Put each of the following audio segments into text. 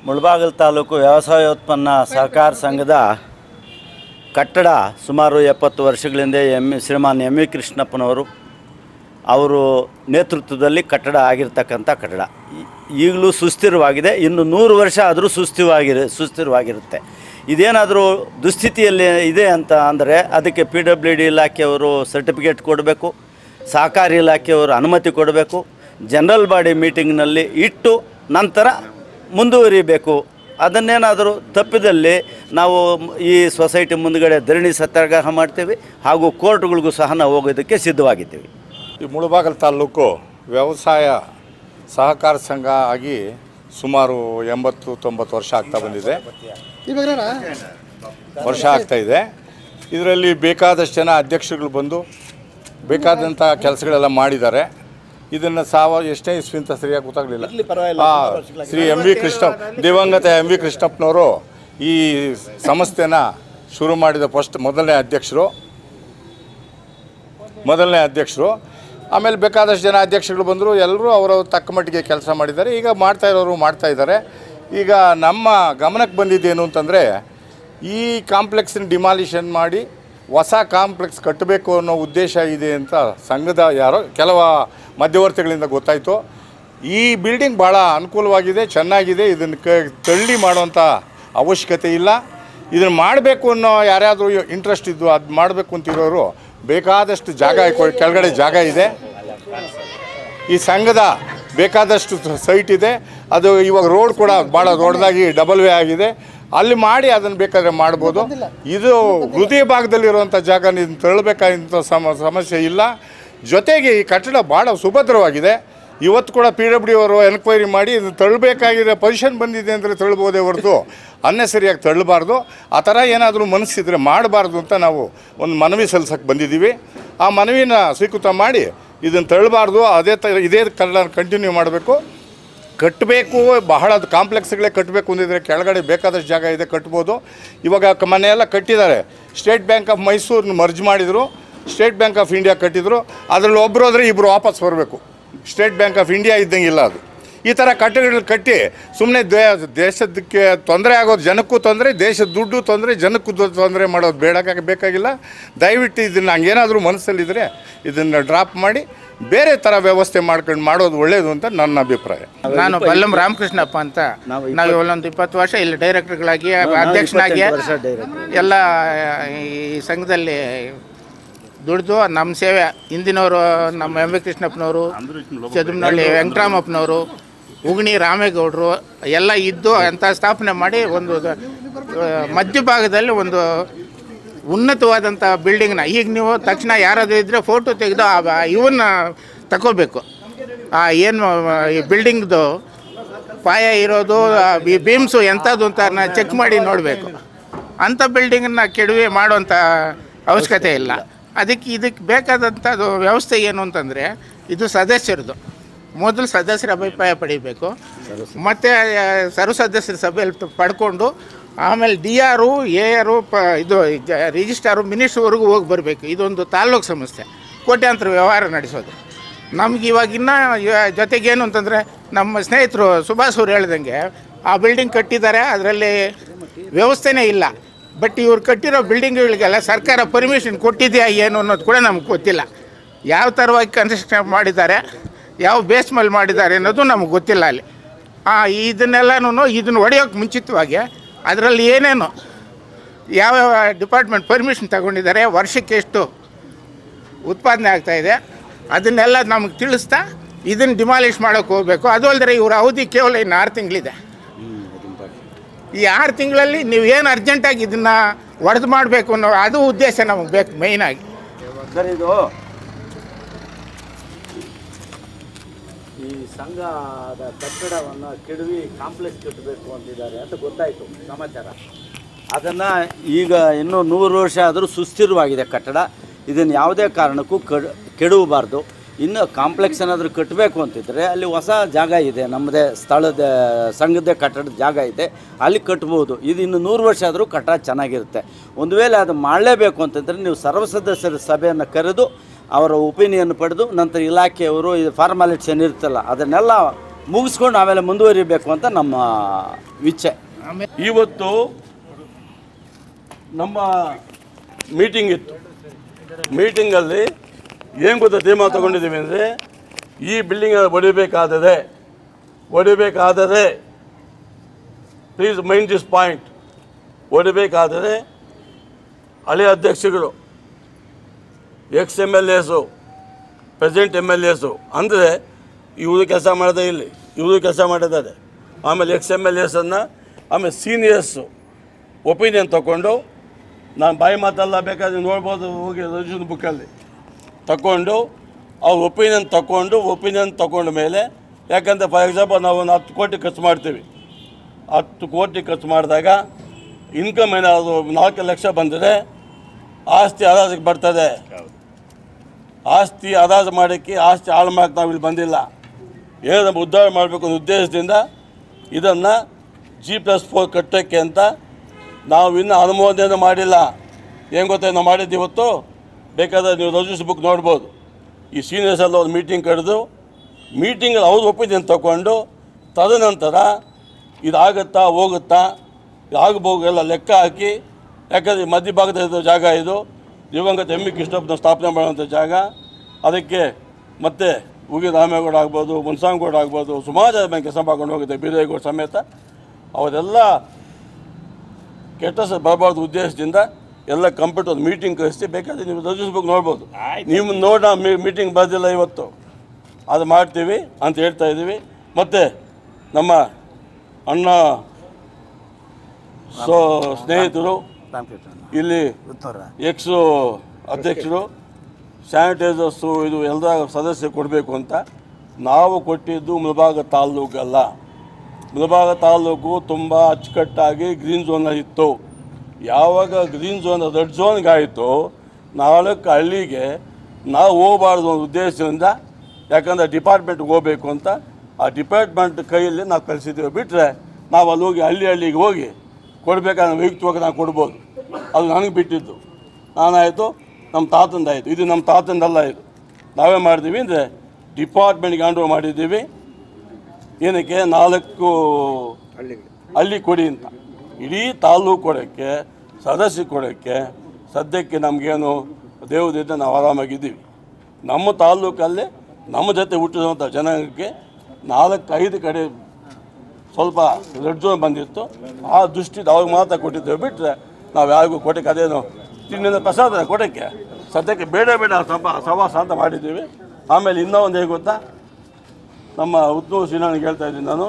ಮುಳಬಾಗಿಲು ತಾಲೂಕು ವ್ಯವಸಾಯೋತ್ಪನ್ನ ಸಹಕಾರ ಸಂಘದ ಕಟ್ಟಡ ಸುಮಾರು ಎಪ್ಪತ್ತು ವರ್ಷಗಳಿಂದ ಎಮ್ ಶ್ರೀಮಾನ್ ಎಮ್ ವಿ ಕೃಷ್ಣಪ್ಪನವರು ಅವರು ನೇತೃತ್ವದಲ್ಲಿ ಕಟ್ಟಡ ಆಗಿರ್ತಕ್ಕಂಥ ಕಟ್ಟಡ ಈ- ಈಗಲೂ ಸುಸ್ಥಿರವಾಗಿದೆ ಇನ್ನು ನೂರು ವರ್ಷ ಆದರೂ ಸುಸ್ಥಿರವಾಗಿರ ಸುಸ್ಥಿರವಾಗಿರುತ್ತೆ ಇದೇನಾದರೂ ದುಸ್ಥಿತಿಯಲ್ಲಿ ಇದೆ ಅಂತ ಅಂದರೆ ಅದಕ್ಕೆ ಪಿ ಡಬ್ಲ್ಯೂ ಡಿ ಇಲಾಖೆಯವರು ಸರ್ಟಿಫಿಕೇಟ್ ಕೊಡಬೇಕು ಸಹಕಾರಿ ಇಲಾಖೆಯವರು ಅನುಮತಿ ಕೊಡಬೇಕು ಜನರಲ್ ಬಾಡಿ ಮೀಟಿಂಗ್ನಲ್ಲಿ ಇಟ್ಟು ನಂತರ ಮುಂದುವರಿಬೇಕು ಅದನ್ನೇನಾದರೂ ತಪ್ಪಿದಲ್ಲಿ ನಾವು ಮ್- ಈ ಸೊಸೈಟಿ ಮುಂದುಗಡೆ ಧರಣಿ ಸತ್ಯಾಗ್ರಹ ಮಾಡ್ತೀವಿ ಹಾಗೂ ಕೋರ್ಟ್ಗಳಿಗೂ ಸಹ ನಾವು ಹೋಗೋದಕ್ಕೆ ಸಿದ್ಧವಾಗಿದ್ದೀವಿ ಈ ಮುಳಬಾಗಲ್ ತಾಲೂಕು ವ್ಯವಸಾಯ ಸಹಕಾರ ಸಂಘ ಆಗಿ ಸುಮಾರು ಎಂಬತ್ತು ತೊಂಬತ್ತು ವರ್ಷ ಆಗ್ತಾ ಬಂದಿದೆ ವರ್ಷ ಆಗ್ತಾ ಇದೆ ಇದರಲ್ಲಿ ಬೇಕಾದಷ್ಟು ಜನ ಅಧ್ಯಕ್ಷರುಗಳು ಬಂದು ಬೇಕಾದಂಥ ಕೆಲಸಗಳೆಲ್ಲ ಮಾಡಿದ್ದಾರೆ ಇದನ್ನು ಸಾವ ಎಷ್ಟೇ ಇಸ್ವಿ ಅಂತ ಸರಿಯಾಗಿ ಗೊತ್ತಾಗಲಿಲ್ಲ ಶ್ರೀ ಎಂ ವಿ ಕೃಷ್ಣ ದಿವಂಗತ ಎಂ ವಿ ಕೃಷ್ಣಪ್ಪನವರು ಈ ಸಂಸ್ಥೆನ ಶುರು ಮಾಡಿದ ಫಸ್ಟ್ ಮೊದಲನೇ ಅಧ್ಯಕ್ಷರು ಮೊದಲನೇ ಅಧ್ಯಕ್ಷರು ಆಮೇಲೆ ಬೇಕಾದಷ್ಟು ಜನ ಅಧ್ಯಕ್ಷಗಳು ಬಂದರು ಎಲ್ಲರೂ ಅವರವ್ರ ತಕ್ಕ ಮಟ್ಟಿಗೆ ಕೆಲಸ ಮಾಡಿದ್ದಾರೆ ಈಗ ಮಾಡ್ತಾ ಇರೋರು ಮಾಡ್ತಾ ಇದ್ದಾರೆ ಈಗ ನಮ್ಮ ಗಮನಕ್ಕೆ ಬಂದಿದ್ದೇನು ಅಂತಂದರೆ ಈ ಕಾಂಪ್ಲೆಕ್ಸನ್ನ ಡಿಮಾಲಿಷನ್ ಮಾಡಿ ಹೊಸ ಕಾಂಪ್ಲೆಕ್ಸ್ ಕಟ್ಟಬೇಕು ಅನ್ನೋ ಉದ್ದೇಶ ಇದೆ ಅಂತ ಸಂಘದ ಯಾರೋ ಕೆಲವ ಮಧ್ಯವರ್ತಿಗಳಿಂದ ಗೊತ್ತಾಯಿತು ಈ ಬಿಲ್ಡಿಂಗ್ ಭಾಳ ಅನುಕೂಲವಾಗಿದೆ ಚೆನ್ನಾಗಿದೆ ಇದನ್ನು ಕ ತಳ್ಳಿ ಮಾಡುವಂಥ ಅವಶ್ಯಕತೆ ಇಲ್ಲ ಇದನ್ನು ಮಾಡಬೇಕು ಅನ್ನೋ ಯಾರ್ಯಾದರೂ ಇಂಟ್ರೆಸ್ಟ್ ಇದ್ದು ಅದು ಮಾಡಬೇಕು ಅಂತಿರೋರು ಬೇಕಾದಷ್ಟು ಜಾಗ ಕೊ- ಕೆಳಗಡೆ ಜಾಗ ಇದೆ ಈ ಸಂಘದ ಬೇಕಾದಷ್ಟು ಸೈಟ್ ಇದೆ ಅದು ಇವಾಗ ರೋಡ್ ಕೂಡ ಭಾಳ ದೊಡ್ಡದಾಗಿ ಡಬಲ್ ವೇ ಆಗಿದೆ ಅಲ್ಲಿ ಮಾಡಿ ಅದನ್ನು ಬೇಕಾದ್ರೆ ಮಾಡ್ಬೋದು ಇದು ಹೃದಯ ಭಾಗದಲ್ಲಿರುವಂಥ ಜಾಗ ನೀವು ತಳ್ಳಬೇಕಾದಂಥ ಸಮ ಸಮಸ್ಯೆ ಇಲ್ಲ ಜೊತೆಗೆ ಈ ಕಟ್ಟಡ ಭಾಳ ಸುಭದ್ರವಾಗಿದೆ ಇವತ್ತು ಕೂಡ ಪಿ ಡಬ್ಲ್ಯೂ ಅವರು ಎನ್ಕ್ವೈರಿ ಮಾಡಿ ಇದು ತಳ್ಳಬೇಕಾಗಿರೋ ಪೊಸಿಷನ್ ಬಂದಿದೆ ಅಂದರೆ ತಳ್ಬೋದೇ ಹೊರತು ಅನ್ನೆಸರಿಯಾಗಿ ತಳ್ಳಬಾರ್ದು ಆ ಥರ ಏನಾದರೂ ಮನಸ್ಸಿದ್ರೆ ಮಾಡಬಾರ್ದು ಅಂತ ನಾವು ಒಂದು ಮನವಿ ಸಲ್ಲಿಸಕ್ಕೆ ಬಂದಿದ್ದೀವಿ ಆ ಮನವಿನ ಸ್ವೀಕೃತ ಮಾಡಿ ಇದನ್ನು ತಳ್ಳಬಾರ್ದು ಅದೇ ತ ಇದೇ ಕನ್ನಡ ಕಂಟಿನ್ಯೂ ಮಾಡಬೇಕು ಕಟ್ಟಬೇಕು ಬಹಳ ಕಾಂಪ್ಲೆಕ್ಸ್ಗಳೇ ಕಟ್ಟಬೇಕು ಅಂದಿದ್ರೆ ಕೆಳಗಡೆ ಬೇಕಾದಷ್ಟು ಜಾಗ ಇದೆ ಕಟ್ಬೋದು ಇವಾಗ ಕ- ಮನೆಯೆಲ್ಲ ಕಟ್ಟಿದ್ದಾರೆ ಸ್ಟೇಟ್ ಬ್ಯಾಂಕ್ ಆಫ್ ಮೈಸೂರನ್ನ ಮರ್ಜ್ ಮಾಡಿದರು ಸ್ಟೇಟ್ ಬ್ಯಾಂಕ್ ಆಫ್ ಇಂಡಿಯಾ ಕಟ್ಟಿದ್ರು ಅದರಲ್ಲಿ ಒಬ್ಬರು ಹೋದರೆ ಇಬ್ಬರು ವಾಪಸ್ ಬರಬೇಕು ಸ್ಟೇಟ್ ಬ್ಯಾಂಕ್ ಆಫ್ ಇಂಡಿಯಾ ಇದ್ದಂಗಿಲ್ಲ ಅದು ಈ ಥರ ಕಟ್ಟಡಗಳು ಕಟ್ಟಿ ಸುಮ್ಮನೆ ದೇ ದೇಶದಕ್ಕೆ ತೊಂದರೆ ಆಗೋದು ಜನಕ್ಕೂ ತೊಂದರೆ ದೇಶದ ದುಡ್ಡು ತೊಂದರೆ ಜನಕ್ಕೂ ದೊ- ತೊಂದರೆ ಮಾಡೋದು ಬೇಡ ಬೇಕಾಗಿಲ್ಲ ದಯವಿಟ್ಟು ಇದನ್ನು ಹಂಗೇನಾದರೂ ಮನಸ್ಸಲ್ಲಿದ್ದರೆ ಇದನ್ನು ಡ್ರಾಪ್ ಮಾಡಿ ಬೇರೆ ಥರ ವ್ಯವಸ್ಥೆ ಮಾಡ್ಕೊಂಡು ಮಾಡೋದು ಒಳ್ಳೆಯದು ಅಂತ ನನ್ನ ಅಭಿಪ್ರಾಯ ನಾನು ಬಲ್ಲಂ ರಾಮಕೃಷ್ಣಪ್ಪ ಅಂತ ನಾವು ನಾವು ಇಲ್ಲೊಂದು ಇಪ್ಪತ್ತು ವರ್ಷ ಇಲ್ಲಿ ಡೈರೆಕ್ಟರ್ಗಳಾಗಿ ಅಧ್ಯಕ್ಷನಾಗಿ ಇಪ್ಪತ್ತೆಂಟು ವರ್ಷ ಡೈರೆಕ್ಟರ್. ಎಲ್ಲ ಈ ಸಂಘದಲ್ಲಿ ದುಡಿದು ನಮ್ಮ ಸೇವೆ ಹಿಂದಿನವರು ನಮ್ಮ ಎಂ ವಿ ಕೃಷ್ಣಪ್ಪನವರು ಚದುಮ್ನಳ್ಳಿ ವೆಂಕಟರಾಮಪ್ಪನವರು ಉಗಣಿ ರಾಮೇಗೌಡರು ಎಲ್ಲ ಇದ್ದು ಅಂತ ಸ್ಥಾಪನೆ ಮಾಡಿ ಒಂದು ಆ, ಮಧ್ಯಭಾಗದಲ್ಲಿ ಒಂದು ಉನ್ನತವಾದಂಥ ಬಿಲ್ಡಿಂಗ್ನ ಈಗ ನೀವು ತಕ್ಷಣ ಯಾರಾದರೂ ಇದ್ದರೆ ಫೋಟೋ ತೆಗೆದು ಇವನ್ನ ತಗೋಬೇಕು ಆ ಏನು ಈ ಬಿಲ್ಡಿಂಗ್ದು ಪಾಯ ಇರೋದು ಆ ಬಿ- ಬೀಮ್ಸು ಎಂಥದ್ದು ಅಂತ ಚೆಕ್ ಮಾಡಿ ನೋಡಬೇಕು ಅಂಥ ಬಿಲ್ಡಿಂಗನ್ನ ಕೆಡವಿ ಮಾಡುವಂಥ ಅವಶ್ಯಕತೆ ಇಲ್ಲ ಅದಕ್ಕೆ ಇದಕ್ಕೆ ಬೇಕಾದಂಥದ್ದು ವ್ಯವಸ್ಥೆ ಏನು ಅಂತಂದರೆ ಇದು ಸದಸ್ಯರದು ಮೊದಲು ಸದಸ್ಯರ ಅಭಿಪ್ರಾಯ ಪಡಿಬೇಕು ಮತ್ತು ಸರ್ವ ಸದಸ್ಯರ ಸಭೆಯಲ್ಲಿ ತ- ಪಡ್ಕೊಂಡು ಆಮೇಲೆ ಡಿ ಆರು ಎ ಆರು ಪ ಇದು ಜ- ರಿಜಿಸ್ಟ್ರಾರು ಮಿನಿಸ್ಟ್ರ್ವರೆಗೂ ಹೋಗಿ ಬರಬೇಕು ಇದೊಂದು ತಾಲ್ಲೂಕು ಸಮಸ್ಯೆ ಕೋಟ್ಯಾಂತರ ವ್ಯವಹಾರ ನಡೆಸೋದು ನಮ್ಗೆ ಇವಾಗ ಇನ್ನೂ ಜೊತೆಗೇನು ಅಂತಂದರೆ ನಮ್ಮ ಸ್ನೇಹಿತರು ಸುಭಾಷ್ ಅವ್ರು ಹೇಳ್ದಂಗೆ ಆ ಬಿಲ್ಡಿಂಗ್ ಕಟ್ಟಿದ್ದಾರೆ ಅದರಲ್ಲಿ ವ್ಯವಸ್ಥೆನೇ ಇಲ್ಲ ಬಟ್ ಇವ್ರು ಕಟ್ಟಿರೋ ಬಿಲ್ಡಿಂಗ್ಗಳಿಗೆಲ್ಲ ಸರ್ಕಾರ ಪರ್ಮಿಷನ್ ಕೊಟ್ಟಿದೆಯಾ ಏನು ಅನ್ನೋದು ಕೂಡ ನಮ್ಗೆ ಗೊತ್ತಿಲ್ಲ ಯಾವ ಥರವಾಗಿ ಕನ್ಸ್ಟ್ರಕ್ಷನ್ ಮಾಡಿದ್ದಾರೆ ಯಾವ ಬೇಸ್ ಮೇಲೆ ಮಾಡಿದ್ದಾರೆ ಅನ್ನೋದು ನಮ್ಗೆ ಗೊತ್ತಿಲ್ಲ ಅಲ್ಲಿ ಆ ಇದನ್ನೆಲ್ಲನೂ ಇದನ್ನು ಹೊಡೆಯೋಕ್ಕೆ ಮುಂಚಿತವಾಗಿ ಅದರಲ್ಲಿ ಏನೇನು ಯಾವ ಡಿಪಾರ್ಟ್ಮೆಂಟ್ ಪರ್ಮಿಷನ್ ತಗೊಂಡಿದ್ದಾರೆ ವರ್ಷಕ್ಕೆ ಎಷ್ಟು ಉತ್ಪಾದನೆ ಆಗ್ತಾ ಇದೆ ಅದನ್ನೆಲ್ಲ ನಮಗೆ ತಿಳಿಸ್ತಾ ಇದನ್ನು ಡಿಮಾಲಿಷ್ ಮಾಡೋಕ್ಕೆ ಹೋಗಬೇಕು ಅದು ಅಲ್ಲದೆ ಇವ್ರ ಅವಧಿ ಕೇವಲ ಇನ್ನು ಆರು ತಿಂಗಳಿದೆ ಈ ಆರು ತಿಂಗಳಲ್ಲಿ ನೀವು ಏನು ಅರ್ಜೆಂಟಾಗಿ ಇದನ್ನು ಒಡೆದು ಮಾಡಬೇಕು ಅನ್ನೋ ಅದು ಉದ್ದೇಶ ನಮಗೆ ಬೇಕು ಮೇಯ್ನಾಗಿ ಸರ್ ಇದು ಈ ಸಂಘದ ಕಟ್ಟಡವನ್ನು ಕೆಡವಿ ಕಾಂಪ್ಲೆಕ್ಸ್ ಕಟ್ಟಬೇಕು ಅಂತಿದ್ದಾರೆ ಅಂತ ಗೊತ್ತಾಯಿತು ಸಮಾಚಾರ ಅದನ್ನು ಈಗ ಇನ್ನೂ ನೂರು ವರ್ಷ ಆದರೂ ಸುಸ್ಥಿರವಾಗಿದೆ ಕಟ್ಟಡ ಇದನ್ನು ಯಾವುದೇ ಕಾರಣಕ್ಕೂ ಕಡ್ ಕೆಡವಬಾರ್ದು ಇನ್ನು ಕಾಂಪ್ಲೆಕ್ಸ್ ಏನಾದರೂ ಕಟ್ಟಬೇಕು ಅಂತಿದ್ರೆ ಅಲ್ಲಿ ಹೊಸ ಜಾಗ ಇದೆ ನಮ್ಮದೇ ಸ್ಥಳದ ಸಂಘದ ಕಟ್ಟಡದ ಜಾಗ ಇದೆ ಅಲ್ಲಿ ಕಟ್ಬೋದು ಇದು ಇನ್ನು ನೂರು ವರ್ಷ ಆದರೂ ಕಟ್ಟಡ ಚೆನ್ನಾಗಿರುತ್ತೆ ಒಂದು ವೇಳೆ ಅದು ಮಾಡಲೇಬೇಕು ಅಂತಂದರೆ ನೀವು ಸರ್ವ ಸದಸ್ಯರ ಸಭೆಯನ್ನು ಕರೆದು ಅವರ ಒಪಿನಿಯನ್ ಪಡೆದು ನಂತರ ಇಲಾಖೆಯವರು ಇದು ಫಾರ್ಮಾಲಿಟೀಸ್ ಏನಿರುತ್ತಲ್ಲ ಅದನ್ನೆಲ್ಲ ಮುಗಿಸ್ಕೊಂಡು ಆಮೇಲೆ ಮುಂದುವರಿಬೇಕು ಅಂತ ನಮ್ಮ ಇಚ್ಛೆ ಆಮೇಲೆ ಇವತ್ತು ನಮ್ಮ ಮೀಟಿಂಗ್ ಇತ್ತು ಮೀಟಿಂಗಲ್ಲಿ ಏನು ಗೊತ್ತಾ ತೀರ್ಮಾನ ತಗೊಂಡಿದ್ದೀವಿ ಅಂದರೆ ಈ ಬಿಲ್ಡಿಂಗ್ ಹೊಡಿಬೇಕಾದರೆ ಹೊಡಿಬೇಕಾದರೆ ಪ್ಲೀಸ್ ಮೈಂಡ್ ದಿಸ್ ಪಾಯಿಂಟ್ ಹೊಡಿಬೇಕಾದರೆ ಹಳೆಯ ಅಧ್ಯಕ್ಷಗಳು ex M L S present M L S ಅಂದರೆ ಇವರು ಕೆಲಸ ಮಾಡೋದೇ ಇಲ್ಲಿ ಇವರು ಕೆಲಸ ಮಾಡಿದ್ದಾರೆ ಆಮೇಲೆ ಎಕ್ಸ್ ಎಮ್ ಎಲ್ ಎಸನ್ನು ಆಮೇಲೆ ಸೀನಿಯರ್ಸು ಒಪಿನಿಯನ್ ತಗೊಂಡು ನಾನು ಬಾಯಿ ಮಾತಲ್ಲ ಬೇಕಾದ್ರೆ ನೋಡ್ಬೋದು ಹೋಗಿ ರಿಜಿಸ್ಟ್ರೇಷನ್ ಬುಕ್ಕಲ್ಲಿ ತಗೊಂಡು ಅವ್ರ ಒಪಿನಿಯನ್ ತಗೊಂಡು ಒಪಿನಿಯನ್ ತಗೊಂಡ ಮೇಲೆ ಯಾಕಂದರೆ ಫಾರ್ ಎಕ್ಸಾಂಪಲ್ ನಾವು ಒಂದು ಹತ್ತು ಕೋಟಿ ಖರ್ಚು ಮಾಡ್ತೀವಿ ಹತ್ತು ಕೋಟಿ ಖರ್ಚು ಮಾಡಿದಾಗ ಇನ್ಕಮ್ ಏನಾದರೂ ನಾಲ್ಕು ಲಕ್ಷ ಬಂದರೆ ಆಸ್ತಿ ಹರಾಜಿಗೆ ಬರ್ತದೆ ಆಸ್ತಿ ಹರಾಜು ಮಾಡೋಕ್ಕೆ ಆಸ್ತಿ ಹಾಳು ಮಾಡೋಕ್ಕೆ ನಾವು ಇಲ್ಲಿ ಬಂದಿಲ್ಲ ಏನೋ ನಮ್ಮ ಉದ್ಧಾರ ಮಾಡಬೇಕು ಅನ್ನೋ ಉದ್ದೇಶದಿಂದ ಇದನ್ನು ಜಿ ಪ್ಲಸ್ ಫೋರ್ ಕಟ್ಟೋಕ್ಕೆ ಅಂತ ನಾವು ಇನ್ನೂ ಅನುಮೋದನೆ ಮಾಡಿಲ್ಲ ಏನು ಗೊತ್ತಾ ನಾವು ಮಾಡಿದ್ದು ಇವತ್ತು ಬೇಕಾದ್ರೆ ನೀವು ರಿಜಿಸ್ಟರ್ ಬುಕ್ ನೋಡ್ಬೋದು ಈ ಸೀನಿಯರ್ಸ್ ಎಲ್ಲ ಒಂದು ಮೀಟಿಂಗ್ ಕರೆದು ಮೀಟಿಂಗಲ್ಲಿ ಅವ್ರು ಒಪಿನಿಯನ್ ತಗೊಂಡು ತದನಂತರ ಇದಾಗುತ್ತಾ ಹೋಗುತ್ತಾ ಆಗಬಹುದು ಎಲ್ಲ ಲೆಕ್ಕ ಹಾಕಿ ಯಾಕಂದರೆ ಮಧ್ಯಭಾಗದ ಜಾಗ ಇದು ದಿವಂಗತ ಎಂ ಇ ಕೃಷ್ಣಪ್ಪನ ಸ್ಥಾಪನೆ ಮಾಡುವಂಥ ಜಾಗ ಅದಕ್ಕೆ ಮತ್ತೆ ಉಗಿ ರಾಮೇಗೌಡ ಆಗ್ಬೋದು ಮುನ್ಸಾಂಗೌಡ ಆಗ್ಬೋದು ಸುಮಾರು ಜನ ಕೆಲಸ ಮಾಡ್ಕೊಂಡು ಹೋಗುತ್ತೆ ಬೀರೇಗೌಡ ಸಮೇತ ಅವರೆಲ್ಲ ಕೆಟ್ಟ ಸ ಬರಬಾರ್ದು ಉದ್ದೇಶದಿಂದ ಎಲ್ಲ ಕಂಪ್ಯೂಟರ್ ಮೀಟಿಂಗ್ ಕಳಿಸಿ ಬೇಕಾದ್ರೆ ನೀವು ರಜಿಸ್ಬೇಕು ನೋಡ್ಬೋದು ನೀವು ನೋಡ ಮೀಟಿಂಗ್ ಬರ್ದಿಲ್ಲ ಇವತ್ತು ಅದು ಮಾಡ್ತೀವಿ ಅಂತ ಹೇಳ್ತಾ ಇದ್ದೀವಿ ಮತ್ತು ನಮ್ಮ ಅಣ್ಣ ಸೊ ಸ್ನೇಹಿತರು ಇಲ್ಲಿ ಎಕ್ಸು ಅಧ್ಯಕ್ಷರು ಸ್ಯಾನಿಟೈಸರ್ಸು ಇದು ಎಲ್ಲ ಸದಸ್ಯ ಕೊಡಬೇಕು ಅಂತ ನಾವು ಕೊಟ್ಟಿದ್ದು ಮುಳಬಾಗ ತಾಲ್ಲೂಕಲ್ಲ ಮುಳಬಾಗ ತಾಲ್ಲೂಕು ತುಂಬ ಅಚ್ಚುಕಟ್ಟಾಗಿ ಗ್ರೀನ್ ಝೋನಲ್ಲಿ ಇತ್ತು ಯಾವಾಗ ಗ್ರೀನ್ ಝೋನ್ ರೆಡ್ ಝೋನ್ಗೆ ಆಯಿತು ನಾಲ್ಕು ಹಳ್ಳಿಗೆ ನಾವು ಹೋಗಬಾರ್ದು ಅನ್ನೋ ಉದ್ದೇಶದಿಂದ ಯಾಕಂದರೆ ಡಿಪಾರ್ಟ್ಮೆಂಟ್ಗೆ ಹೋಗಬೇಕು ಅಂತ ಆ ಡಿಪಾರ್ಟ್ಮೆಂಟ್ ಕೈಯಲ್ಲಿ ನಾವು ಕಳಿಸಿದ್ದೀವಿ ಬಿಟ್ಟರೆ ನಾವು ಅಲ್ಲಿ ಹೋಗಿ ಹಳ್ಳಿ ಹಳ್ಳಿಗೆ ಹೋಗಿ ಕೊಡಬೇಕಾದ್ರೆ ವೈಯಕ್ತಿಕವಾಗಿ ನಾವು ಕೊಡ್ಬೋದು ಅದು ನನಗೆ ಬಿಟ್ಟಿದ್ದು ನಾನಾಯಿತು ನಮ್ಮ ತಾತಂದಾಯಿತು ಇದು ನಮ್ಮ ತಾತಂದಲ್ಲ ಇದು ನಾವೇ ಮಾಡಿದ್ದೀವಿ ಅಂದರೆ ಡಿಪಾರ್ಟ್ಮೆಂಟ್ಗೆ ಹ್ಯಾಂಡ್ ಓವರ್ ಮಾಡಿದ್ದೀವಿ ಏನಕ್ಕೆ ನಾಲ್ಕು ಹಳ್ಳಿ ಕೊಡಿ ಅಂತ ಇಡೀ ತಾಲ್ಲೂಕು ಕೊಡೋಕ್ಕೆ ಸದಸ್ಯ ಕೊಡೋಕ್ಕೆ ಸದ್ಯಕ್ಕೆ ನಮಗೇನು ದೇವದಿಂದ ನಾವು ಆರಾಮಾಗಿದ್ದೀವಿ ನಮ್ಮ ತಾಲ್ಲೂಕಲ್ಲಿ ನಮ್ಮ ಜೊತೆ ಹುಟ್ಟಿದಂಥ ಜನಾಂಗಕ್ಕೆ ನಾಲ್ಕು ಐದು ಕಡೆ ಸ್ವಲ್ಪ ರೆಡ್ ಝೋನ್ ಬಂದಿತ್ತು ಆ ದೃಷ್ಟಿದ ಅವಾಗ ಮಾತ್ರ ಕೊಟ್ಟಿದ್ದೇವೆ ಬಿಟ್ಟರೆ ನಾವು ಯಾರಿಗೂ ಕೊಟ್ಟಕ್ಕೆ ಅದೇನು ತಿನ್ನಿಂದ ಪ್ರಸಾದ ಕೊಡೋಕ್ಕೆ ಸದ್ಯಕ್ಕೆ ಬೇಡ ಬೇಡ ಸ್ವಲ್ಪ ಸವಾಸ ಅಂತ ಮಾಡಿದ್ದೀವಿ ಆಮೇಲೆ ಇನ್ನೂ ಒಂದು ಹೇಗೆ ಗೊತ್ತಾ ನಮ್ಮ ಉತ್ತಮ ಶ್ರೀನಾನಿಗೆ ಹೇಳ್ತಾ ಇದ್ದೀನಿ ನಾನು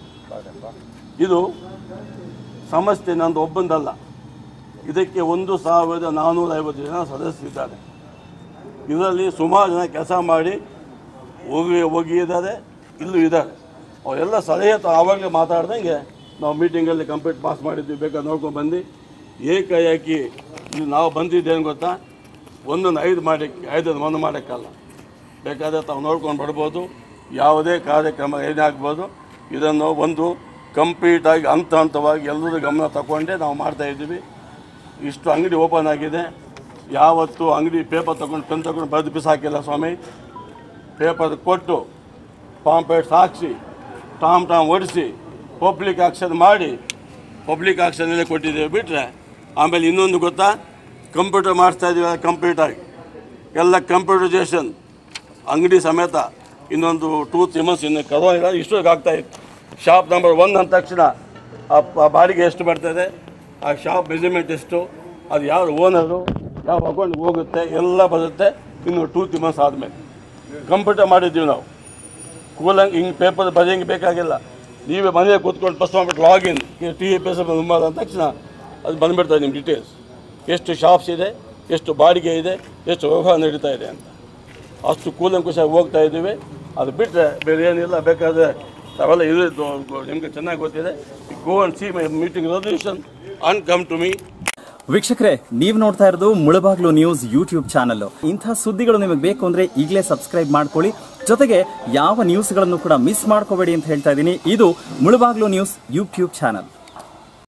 ಇದು ಸಮಸ್ಯೆ ನಂದು ಒಬ್ಬಂದಲ್ಲ ಇದಕ್ಕೆ ಒಂದು ಸಾವಿರದ ನಾನ್ನೂರ ಐವತ್ತು ಜನ ಸದಸ್ಯರಿದ್ದಾರೆ ಇದರಲ್ಲಿ ಸುಮಾರು ಜನ ಕೆಲಸ ಮಾಡಿ ಹೋಗಿ ಹೋಗಿದ್ದಾರೆ ಇಲ್ಲೂ ಇದ್ದಾರೆ ಅವರೆಲ್ಲ ಸಲಹೆ ತ- ಆವಾಗಲೇ ಮಾತಾಡ್ದಂಗೆ ನಾವು ಮೀಟಿಂಗಲ್ಲಿ ಕಂಪ್ಲೀಟ್ ಪಾಸ್ ಮಾಡಿದ್ವಿ ಬೇಕಾದ್ರೆ ನೋಡ್ಕೊಂಡು ಬಂದು ಏಕಾಏಕಿ ಇಲ್ಲಿ ನಾವು ಬಂದಿದ್ದೇನು ಗೊತ್ತಾ ಒಂದೊಂದು ಐದು ಮಾಡಕ್ಕೆ ಐದೊಂದು ಒಂದು ಮಾಡೋಕ್ಕಲ್ಲ ಬೇಕಾದರೆ ತಾವು ನೋಡ್ಕೊಂಡು ಬರ್ಬೋದು ಯಾವುದೇ ಕಾರ್ಯಕ್ರಮ ಏನೇ ಆಗ್ಬೋದು ಇದನ್ನು ಒಂದು ಕಂಪ್ಲೀಟಾಗಿ ಹಂತ ಹಂತವಾಗಿ ಎಲ್ಲರೂ ಗಮನ ತಗೊಂಡೇ ನಾವು ಮಾಡ್ತಾ ಇದ್ದೀವಿ ಇಷ್ಟು ಅಂಗಡಿ ಓಪನ್ ಆಗಿದೆ ಯಾವತ್ತು ಅಂಗಡಿ ಪೇಪರ್ ತಗೊಂಡು ಪೆನ್ ತಗೊಂಡು ಬರೆದು ಬಿಸಾಕಿಲ್ಲ ಸ್ವಾಮಿ ಪೇಪರ್ ಕೊಟ್ಟು ಪಾಂಪೇಟ್ ಹಾಕ್ಸಿ ಟಾಮ್ ಟಾಮ್ ಓಡಿಸಿ ಪಬ್ಲಿಕ್ ಆಕ್ಷನ್ ಮಾಡಿ ಪಬ್ಲಿಕ್ ಆಕ್ಷನಲ್ಲೇ ಕೊಟ್ಟಿದ್ದೇವೆ ಬಿಟ್ಟರೆ ಆಮೇಲೆ ಇನ್ನೊಂದು ಗೊತ್ತಾ ಕಂಪ್ಯೂಟರ್ ಮಾಡಿಸ್ತಾ ಇದ್ದೀವಿ ಕಂಪ್ಲೀಟಾಗಿ ಎಲ್ಲ ಕಂಪ್ಯೂಟರೈಸೇಷನ್ ಅಂಗಡಿ ಸಮೇತ ಇನ್ನೊಂದು ಟೂ ತ್ರೀ ಮಂತ್ಸ್ ಇನ್ನು ಕರೋನಾ ಇಷ್ಟೊತ್ತಿಗೆ ಆಗ್ತಾ ಇತ್ತು ಶಾಪ್ ನಂಬರ್ ಒನ್ ಅಂದ ತಕ್ಷಣ ಆ ಪ- ಬಾಡಿಗೆ ಎಷ್ಟು ಬರ್ತದೆ ಆ ಶಾಪ್ ಮೆಜರ್ಮೆಂಟ್ ಎಷ್ಟು ಅದು ಯಾವ ಓನರು ಯಾವ ಅಕೌಂಟ್ಗೆ ಹೋಗುತ್ತೆ ಎಲ್ಲ ಬರುತ್ತೆ ಇನ್ನು ಟೂ ತ್ರೀ ಮಂತ್ಸ್ ಆದಮೇಲೆ ಕಂಪ್ಯೂಟರ್ ಮಾಡಿದ್ದೀವಿ ನಾವು ಕೂಲಂಗ್ ಹಿಂಗೆ ಪೇಪರ್ ಬರೆಯಂಗೆ ಬೇಕಾಗಿಲ್ಲ ನೀವೇ ಮನೆಗೆ ಕೂತ್ಕೊಂಡು ಫಸ್ಟ್ ಮಾಡ್ಬಿಟ್ಟು login T A P S ಅಂದ ತಕ್ಷಣ ಅದು ಬಂದುಬಿಡ್ತದೆ ನಿಮ್ಮ ಡೀಟೇಲ್ಸ್ ಎಷ್ಟು ಶಾಪ್ಸ್ ಇದೆ ಎಷ್ಟು ಬಾಡಿಗೆ ಇದೆ ಎಷ್ಟು ವ್ಯವಹಾರ ನಡೀತಾ ಇದೆ ಅಂತ ಅಷ್ಟು ಕೂಲಂಕುಷಾಗಿ ಹೋಗ್ತಾ ಇದ್ದೀವಿ ಅದು ಬಿಟ್ಟರೆ ಬೇರೆ ಏನಿಲ್ಲ ಬೇಕಾದರೆ ತಾವೆಲ್ಲ ಇದು ನಿಮಗೆ ಚೆನ್ನಾಗಿ ಗೊತ್ತಿದೆ go and see my meeting resolution and come to me ವೀಕ್ಷಕರೇ ನೀವು ನೋಡ್ತಾ ಇರೋದು ಮುಳಬಾಗ್ಲು ನ್ಯೂಸ್ ಯೂಟ್ಯೂಬ್ ಚಾನಲ್ ಇಂಥ ಸುದ್ದಿಗಳು ನಿಮಗೆ ಬೇಕು ಅಂದ್ರೆ ಈಗಲೇ ಸಬ್ಸ್ಕ್ರೈಬ್ ಮಾಡ್ಕೊಳ್ಳಿ ಜೊತೆಗೆ ಯಾವ ನ್ಯೂಸ್ಗಳನ್ನು ಕೂಡ ಮಿಸ್ ಮಾಡ್ಕೋಬೇಡಿ ಅಂತ ಹೇಳ್ತಾ ಇದ್ದೀನಿ ಇದು ಮುಳಬಾಗ್ಲು ನ್ಯೂಸ್ ಯೂಟ್ಯೂಬ್ ಚಾನಲ್